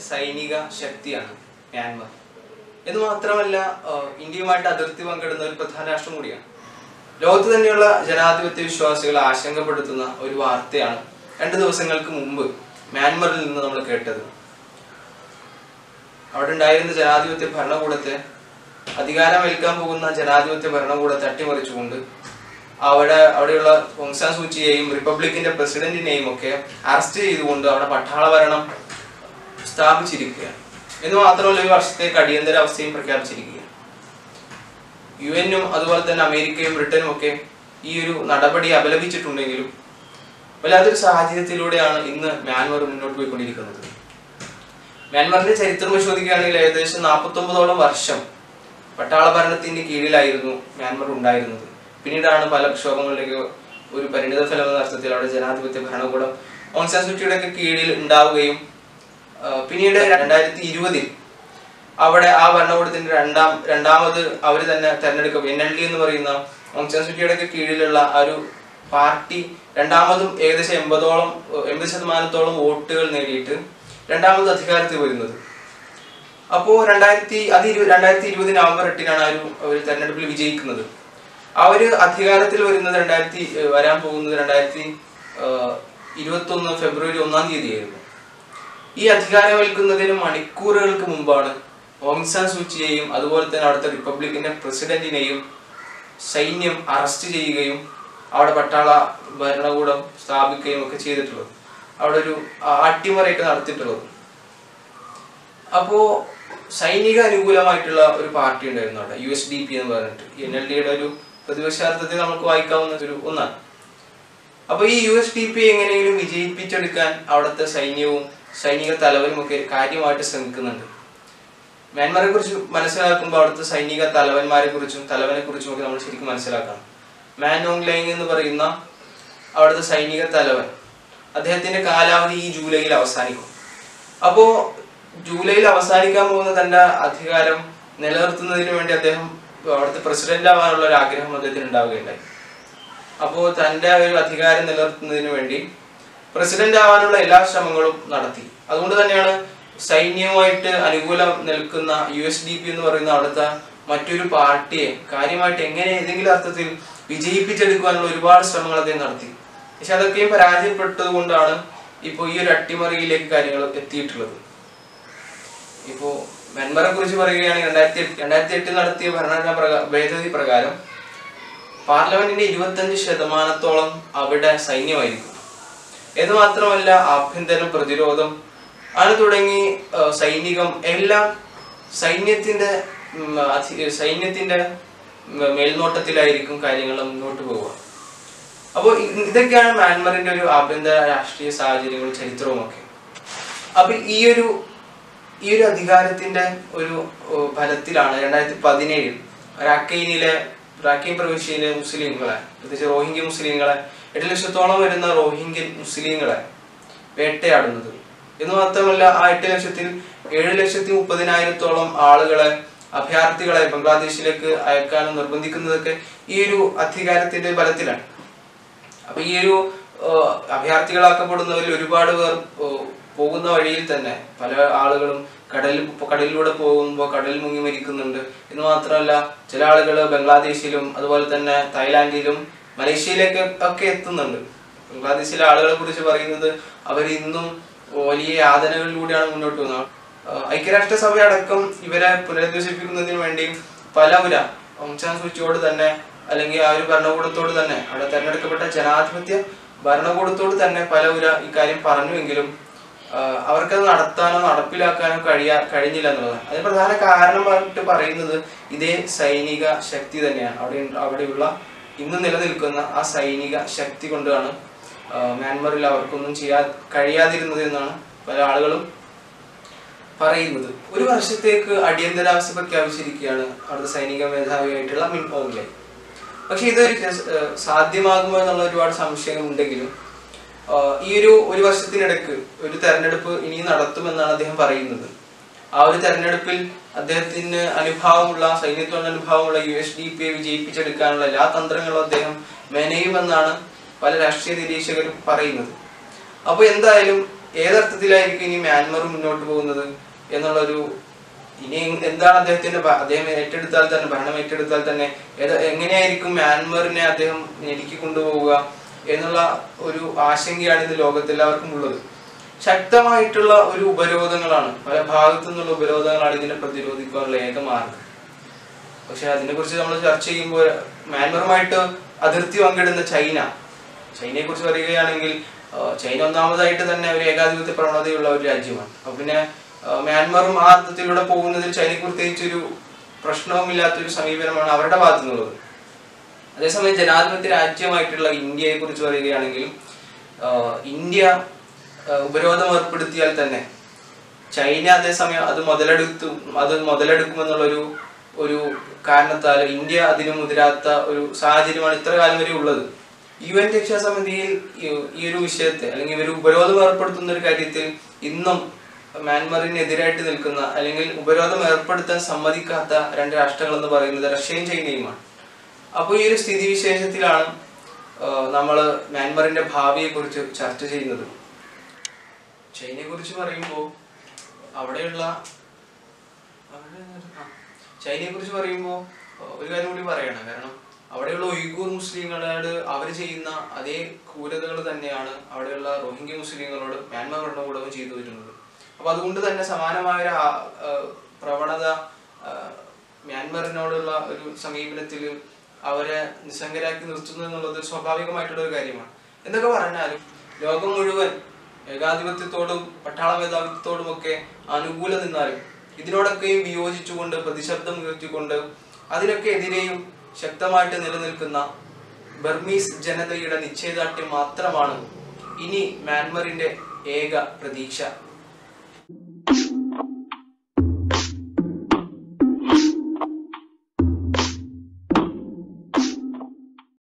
സൈനിക ശക്തിയാണ് മ്യാൻമർ എന്ന് മാത്രമല്ല ആഹ് ഇന്ത്യയുമായിട്ട് അതിർത്തി പങ്കിടുന്ന ഒരു പ്രധാന രാഷ്ട്രം കൂടിയാണ് ലോകത്ത് തന്നെയുള്ള ജനാധിപത്യ വിശ്വാസികളെ ആശങ്കപ്പെടുത്തുന്ന ഒരു വാർത്തയാണ് രണ്ട് ദിവസങ്ങൾക്ക് മുമ്പ് മ്യാൻമറിൽ നിന്ന് നമ്മൾ കേട്ടത് അവിടെ ഉണ്ടായിരുന്ന ജനാധിപത്യ ഭരണകൂടത്തെ അധികാരമേൽക്കാൻ പോകുന്ന ജനാധിപത്യ ഭരണകൂടത്തെ അട്ടിമറിച്ചുകൊണ്ട് അവിടെ അവിടെയുള്ള ഓങ്സാൻ സൂചിയെയും റിപ്പബ്ലിക്കിന്റെ പ്രസിഡന്റിനെയും ഒക്കെ അറസ്റ്റ് ചെയ്തുകൊണ്ട് അവിടെ പട്ടാള ഭരണം സ്ഥാപിച്ചിരിക്കുകയാണ് എന്ന് മാത്രമല്ല ഒരു വർഷത്തേക്ക് അടിയന്തരാവസ്ഥയും പ്രഖ്യാപിച്ചിരിക്കുകയാണ് യു എനും അതുപോലെ തന്നെ അമേരിക്കയും ബ്രിട്ടനും ഒക്കെ ഈ ഒരു നടപടി അപലപിച്ചിട്ടുണ്ടെങ്കിലും വല്ലാത്തൊരു സാഹചര്യത്തിലൂടെയാണ് ഇന്ന് മ്യാൻമർ മുന്നോട്ട് പോയിക്കൊണ്ടിരിക്കുന്നത് മ്യാൻമറിന്റെ ചരിത്രം പരിശോധിക്കുകയാണെങ്കിൽ ഏകദേശം നാൽപ്പത്തൊമ്പതോളം വർഷം പട്ടാള ഭരണത്തിന്റെ കീഴിലായിരുന്നു മ്യാൻമർ ഉണ്ടായിരുന്നത് പിന്നീടാണ് പല പ്രക്ഷോഭങ്ങളിലേക്ക് ഒരു പരിണിത ഫലം എന്ന അർത്ഥത്തിൽ അവിടെ ജനാധിപത്യ ഭരണകൂടം ഓങ്സാൻ സൂചിയുടെ ഒക്കെ കീഴിൽ ഉണ്ടാവുകയും ആ, പിന്നീട് രണ്ടായിരത്തി ഇരുപതിൽ അവിടെ ആ ഭരണകൂടത്തിന്റെ രണ്ടാം രണ്ടാമത് അവർ തന്നെ തെരഞ്ഞെടുക്കും എൻ എൽ ഡി എന്ന് പറയുന്ന ഓങ്സാൻ സൂചിയുടെ ഒക്കെ കീഴിലുള്ള ആ ഒരു പാർട്ടി രണ്ടാമതും ഏകദേശം എൺപതോളം എൺപത് ശതമാനത്തോളം വോട്ടുകൾ നേടിയിട്ട് രണ്ടാമത് അധികാരത്തിൽ വരുന്നത് അപ്പോ രണ്ടായിരത്തി അത് ഇരു രണ്ടായിരത്തി ഇരുപത് നവംബർ എട്ടിനാണ് ആ ഒരു ഒരു തെരഞ്ഞെടുപ്പിൽ വിജയിക്കുന്നത് ആ ഒരു അധികാരത്തിൽ വരുന്നത് രണ്ടായിരത്തി ഏഹ് വരാൻ പോകുന്നത് രണ്ടായിരത്തി ഇരുപത്തി ഒന്ന് ഫെബ്രുവരി ഒന്നാം തീയതിയായിരുന്നു ഈ അധികാരമേൽക്കുന്നതിന് മണിക്കൂറുകൾക്ക് മുമ്പാണ് ഓങ്സാൻ സൂചിയെയും അതുപോലെ തന്നെ അവിടുത്തെ റിപ്പബ്ലിക്കിന്റെ പ്രസിഡന്റിനെയും സൈന്യം അറസ്റ്റ് ചെയ്യുകയും അവിടെ പട്ടാള ഭരണകൂടം സ്ഥാപിക്കുകയും ഒക്കെ ചെയ്തിട്ടുള്ളത് അവിടെ ഒരു ആ- അട്ടിമറിയൊക്കെ നടത്തിയിട്ടുള്ളത് അപ്പോ സൈനിക അനുകൂലമായിട്ടുള്ള ഒരു പാർട്ടി ഉണ്ടായിരുന്നു അവിടെ യു എസ് ഡി പി എന്ന് പറഞ്ഞിട്ട് എൻ എൽ ഡിയുടെ ഒരു പ്രതിപക്ഷാർത്ഥത്തിൽ നമുക്ക് വായിക്കാവുന്ന ഒരു ഒന്നാണ് അപ്പൊ ഈ യു എസ് ഡി പി എങ്ങനെയെങ്കിലും വിജയിപ്പിച്ചെടുക്കാൻ അവിടുത്തെ സൈന്യവും സൈനിക തലവനും ഒക്കെ കാര്യമായിട്ട് ശ്രമിക്കുന്നുണ്ട് മ്യാൻമറെ കുറിച്ച് മനസ്സിലാക്കുമ്പോൾ അവിടുത്തെ സൈനിക തലവന്മാരെ കുറിച്ചും തലവനെ കുറിച്ചും ഒക്കെ നമ്മൾ ശരിക്കും മനസ്സിലാക്കണം മാനോങ് ലൈങ് എന്ന് പറയുന്ന അവിടുത്തെ സൈനിക തലവൻ അദ്ദേഹത്തിന്റെ കാലാവധി ഈ ജൂലൈയിൽ അവസാനിക്കും അപ്പോ ജൂലൈയിൽ അവസാനിക്കാൻ പോകുന്ന തന്റെ അധികാരം നിലനിർത്തുന്നതിന് വേണ്ടി അദ്ദേഹം അവിടുത്തെ പ്രസിഡന്റ് ആവാനുള്ള ഒരു ആഗ്രഹം അദ്ദേഹത്തിന് ഉണ്ടാവുകയുണ്ടായി അപ്പോൾ തന്റെ ഒരു അധികാരം നിലനിർത്തുന്നതിന് വേണ്ടി പ്രസിഡന്റ് ആവാനുള്ള എല്ലാ ശ്രമങ്ങളും നടത്തി അതുകൊണ്ട് തന്നെയാണ് സൈന്യവുമായിട്ട് അനുകൂലം നിൽക്കുന്ന യു എസ് ഡി പി എന്ന് പറയുന്ന അവിടുത്തെ മറ്റൊരു പാർട്ടിയെ കാര്യമായിട്ട് എങ്ങനെ ഏതെങ്കിലും അർത്ഥത്തിൽ വിജയിപ്പിച്ചെടുക്കുവാനുള്ള ഒരുപാട് ശ്രമങ്ങൾ അദ്ദേഹം നടത്തി പക്ഷെ അതൊക്കെയും പരാജയപ്പെട്ടത് കൊണ്ടാണ് ഇപ്പോൾ ഈ ഒരു അട്ടിമറിയിലേക്ക് കാര്യങ്ങൾ എത്തിയിട്ടുള്ളത് ഇപ്പോ മെൻബറെ കുറിച്ച് പറയുകയാണെങ്കിൽ രണ്ടായിരത്തി എട്ട് രണ്ടായിരത്തി എട്ടിൽ നടത്തിയ ഭരണഘടനാ പ്രകാ- ഭേദഗതി പ്രകാരം പാർലമെന്റിന്റെ ഇരുപത്തഞ്ച് ശതമാനത്തോളം അവിടെ സൈന്യമായിരിക്കും ഇത് മാത്രമല്ല ആഭ്യന്തരം പ്രതിരോധം അങ്ങനെ തുടങ്ങി ആ, സൈനികം എല്ലാം സൈന്യത്തിന്റെ ഉം, അധി- സൈന്യത്തിന്റെ ഉം, മേൽനോട്ടത്തിലായിരിക്കും കാര്യങ്ങൾ മുന്നോട്ട് പോവുക അപ്പോൾ ഇതൊക്കെയാണ് മ്യാൻമറിന്റെ ഒരു ആഭ്യന്തര രാഷ്ട്രീയ സാഹചര്യങ്ങളും ചരിത്രവും ഒക്കെ അപ്പൊ ഈ ഒരു ഈ ഒരു അധികാരത്തിന്റെ ഒരു ഓ, ഫലത്തിലാണ് രണ്ടായിരത്തി പതിനേഴിൽ റാക്കൈനിലെ റാക്കൈൻ പ്രവിശ്യയിലെ മുസ്ലിങ്ങളെ പ്രത്യേകിച്ച് റോഹിംഗ്യ മുസ്ലിങ്ങളെ എട്ട് ലക്ഷത്തോളം വരുന്ന റോഹിംഗ്യൻ മുസ്ലിങ്ങളെ വേട്ടയാടുന്നത് എന്ന് മാത്രമല്ല ആ എട്ട് ലക്ഷത്തിൽ ഏഴ് ലക്ഷത്തി മുപ്പതിനായിരത്തോളം ആളുകളെ അഭയാർത്ഥികളെ ബംഗ്ലാദേശിലേക്ക് അയക്കാൻ നിർബന്ധിക്കുന്നതൊക്കെ ഈ ഒരു അധികാരത്തിന്റെ ബലത്തിലാണ് അപ്പൊ ഈ ഒരു ഏഹ്, അഭയാർത്ഥികളാക്കപ്പെടുന്നവരിൽ ഒരുപാട് പേർ ഏഹ്, പോകുന്ന വഴിയിൽ തന്നെ പല ആളുകളും കടലിൽ കടലിലൂടെ പോകുമ്പോൾ കടലിൽ മുങ്ങി മരിക്കുന്നുണ്ട് എന്ന് മാത്രമല്ല ചില ആളുകൾ ബംഗ്ലാദേശിലും അതുപോലെ തന്നെ തായ്ലാന്റിലും മലേഷ്യയിലേക്ക് ഒക്കെ എത്തുന്നുണ്ട് ബംഗ്ലാദേശിലെ ആളുകളെ കുറിച്ച് പറയുന്നത് അവർ ഇന്നും വലിയ യാതനകളിലൂടെയാണ് മുന്നോട്ട് പോകുന്നത് ഏഹ്, ഐക്യരാഷ്ട്രസഭ അടക്കം ഇവരെ പുനരധിവസിപ്പിക്കുന്നതിന് വേണ്ടി പലവുര ഓങ്സാൻ സൂചിയോട് തന്നെ അല്ലെങ്കിൽ ആ ഒരു ഭരണകൂടത്തോട് തന്നെ അവിടെ തെരഞ്ഞെടുക്കപ്പെട്ട ജനാധിപത്യ ഭരണകൂടത്തോട് തന്നെ പലവുര ഇക്കാര്യം പറഞ്ഞുവെങ്കിലും ആഹ് അവർക്കത് നടത്താനോ നടപ്പിലാക്കാനോ കഴിയാ കഴിഞ്ഞില്ല എന്നുള്ളതാണ് അതിന് പ്രധാന കാരണമായിട്ട് പറയുന്നത് ഇതേ സൈനിക ശക്തി തന്നെയാണ് അവിടെ അവിടെയുള്ള ഇന്ന് നിലനിൽക്കുന്ന ആ സൈനിക ശക്തി കൊണ്ടാണ് ആഹ് മ്യാൻമറിൽ അവർക്കൊന്നും ചെയ്യാൻ കഴിയാതിരുന്നത് എന്നാണ് പല ആളുകളും പറയുന്നത് ഒരു വർഷത്തേക്ക് അടിയന്തരാവസ്ഥ പ്രഖ്യാപിച്ചിരിക്കുകയാണ് അവിടുത്തെ സൈനിക മേധാവിയായിട്ടുള്ള മിൻ ഓങ്ലെ പക്ഷെ ഇതൊരു രസ- ഏഹ് സാധ്യമാകുമോ എന്നുള്ള ഒരുപാട് സംശയങ്ങൾ ഉണ്ടെങ്കിലും ആഹ് ഈ ഒരു ഒരു വർഷത്തിനിടക്ക് ഒരു തെരഞ്ഞെടുപ്പ് ഇനി നടത്തുമെന്നാണ് അദ്ദേഹം പറയുന്നത് ആ ഒരു തെരഞ്ഞെടുപ്പിൽ അദ്ദേഹത്തിന് അനുഭാവമുള്ള സൈന്യത്തോട് അനുഭാവമുള്ള യു എസ് ഡി പിയെ വിജയിപ്പിച്ചെടുക്കാനുള്ള എല്ലാ തന്ത്രങ്ങളും അദ്ദേഹം മെനയുമെന്നാണ് പല രാഷ്ട്രീയ നിരീക്ഷകരും പറയുന്നത് അപ്പോൾ എന്തായാലും ഏതർത്ഥത്തിലായിരിക്കും ഇനി മ്യാൻമർ മുന്നോട്ട് പോകുന്നത് എന്നുള്ളൊരു ഇനി എന്താണ് അദ്ദേഹത്തിന്റെ ഭ- അദ്ദേഹം ഏറ്റെടുത്താൽ തന്നെ ഭരണം ഏറ്റെടുത്താൽ തന്നെ ഏത് എങ്ങനെയായിരിക്കും മ്യാൻമറിനെ അദ്ദേഹം ഞെരുക്കി കൊണ്ടുപോവുക എന്നുള്ള ഒരു ആശങ്കയാണ് ഇന്ന് ലോകത്തെല്ലാവർക്കും ഉള്ളത് ശക്തമായിട്ടുള്ള ഒരു ഉപരോധങ്ങളാണ് പല ഭാഗത്തു നിന്നുള്ള ഉപരോധങ്ങളാണ് ഇതിനെ പ്രതിരോധിക്കാനുള്ള ഏക മാർഗം പക്ഷെ അതിനെ കുറിച്ച് നമ്മൾ ചർച്ച ചെയ്യുമ്പോൾ മ്യാൻമറുമായിട്ട് അതിർത്തി പങ്കിടുന്ന ചൈന ചൈനയെ കുറിച്ച് പറയുകയാണെങ്കിൽ ആ, ചൈന ഒന്നാമതായിട്ട് തന്നെ ഒരു ഏകാധിപത്യ പ്രവണതയുള്ള ഒരു രാജ്യമാണ് അപ്പൊ പിന്നെ ആ, മ്യാൻമറും ആ അർത്ഥത്തിലൂടെ പോകുന്നതിൽ ചൈനയ്ക്ക് പ്രത്യേകിച്ച് ഒരു പ്രശ്നവുമില്ലാത്തൊരു സമീപനമാണ് അവരുടെ ഭാഗത്തു നിന്നുള്ളത് അതേസമയം ജനാധിപത്യ രാജ്യമായിട്ടുള്ള ഇന്ത്യയെ കുറിച്ച് പറയുകയാണെങ്കിൽ ആ, ഇന്ത്യ ആ, ഉപരോധം ഏർപ്പെടുത്തിയാൽ തന്നെ ചൈന അതേസമയം അത് മുതലെടുത്തു അത് മുതലെടുക്കുമെന്നുള്ളൊരു ഒരു കാരണത്താൽ ഇന്ത്യ അതിന് മുതിരാത്ത ഒരു സാഹചര്യമാണ് ഇത്ര കാലം വരെ ഉള്ളത് യു എൻ രക്ഷാസമിതിയിൽ ഈ- ഈ ഒരു വിഷയത്തെ അല്ലെങ്കിൽ ഇവർ ഉപരോധം ഏർപ്പെടുത്തുന്ന ഒരു കാര്യത്തിൽ ഇന്നും മ്യാൻമറിനെതിരായിട്ട് നിൽക്കുന്ന അല്ലെങ്കിൽ ഉപരോധം ഏർപ്പെടുത്താൻ സമ്മതിക്കാത്ത രണ്ട് രാഷ്ട്രങ്ങൾ എന്ന് പറയുന്നത് റഷ്യയും ചൈനയുമാണ് അപ്പോൾ ഈ ഒരു സ്ഥിതിവിശേഷത്തിലാണ് നമ്മൾ മ്യാൻമറിന്റെ ഭാവിയെ കുറിച്ച് ചർച്ച ചെയ്യുന്നത് ചൈനയെ കുറിച്ച് പറയുമ്പോൾ അവിടെയുള്ള ചൈനയെ കുറിച്ച് പറയുമ്പോൾ ഒരു കാര്യം കൂടി പറയണം കാരണം അവിടെയുള്ള ഉയ്ഗൂർ മുസ്ലിങ്ങളോട് അവർ ചെയ്യുന്ന അതേ ക്രൂരതകൾ തന്നെയാണ് അവിടെയുള്ള റോഹിംഗ്യ മുസ്ലിങ്ങളോട് മ്യാൻമാർ ഭരണകൂടവും ചെയ്തു വരുന്നത് അപ്പൊ അതുകൊണ്ട് തന്നെ സമാനമായ ഒരു ആ- ആ, പ്രവണത ആ, മ്യാൻമറിനോടുള്ള ഒരു സമീപനത്തിൽ അവരെ നിസ്സംഗരാക്കി നിർത്തുന്നു എന്നുള്ളത് സ്വാഭാവികമായിട്ടുള്ള ഒരു കാര്യമാണ് എന്തൊക്കെ പറഞ്ഞാലും ലോകം മുഴുവൻ ഏകാധിപത്യത്തോടും പട്ടാള മേധാവിത്വത്തോടും ഒക്കെ അനുകൂല നിന്നാലും ഇതിനോടൊക്കെയും വിയോജിച്ചുകൊണ്ട് പ്രതിശബ്ദം ഉയർത്തിക്കൊണ്ട് അതിനൊക്കെ എതിരെയും ശക്തമായിട്ട് നിലനിൽക്കുന്ന ബർമീസ് ജനതയുടെ നിശ്ചയദാർഢ്യം മാത്രമാണ് ഇനി മ്യാൻമറിന്റെ ഏക പ്രതീക്ഷ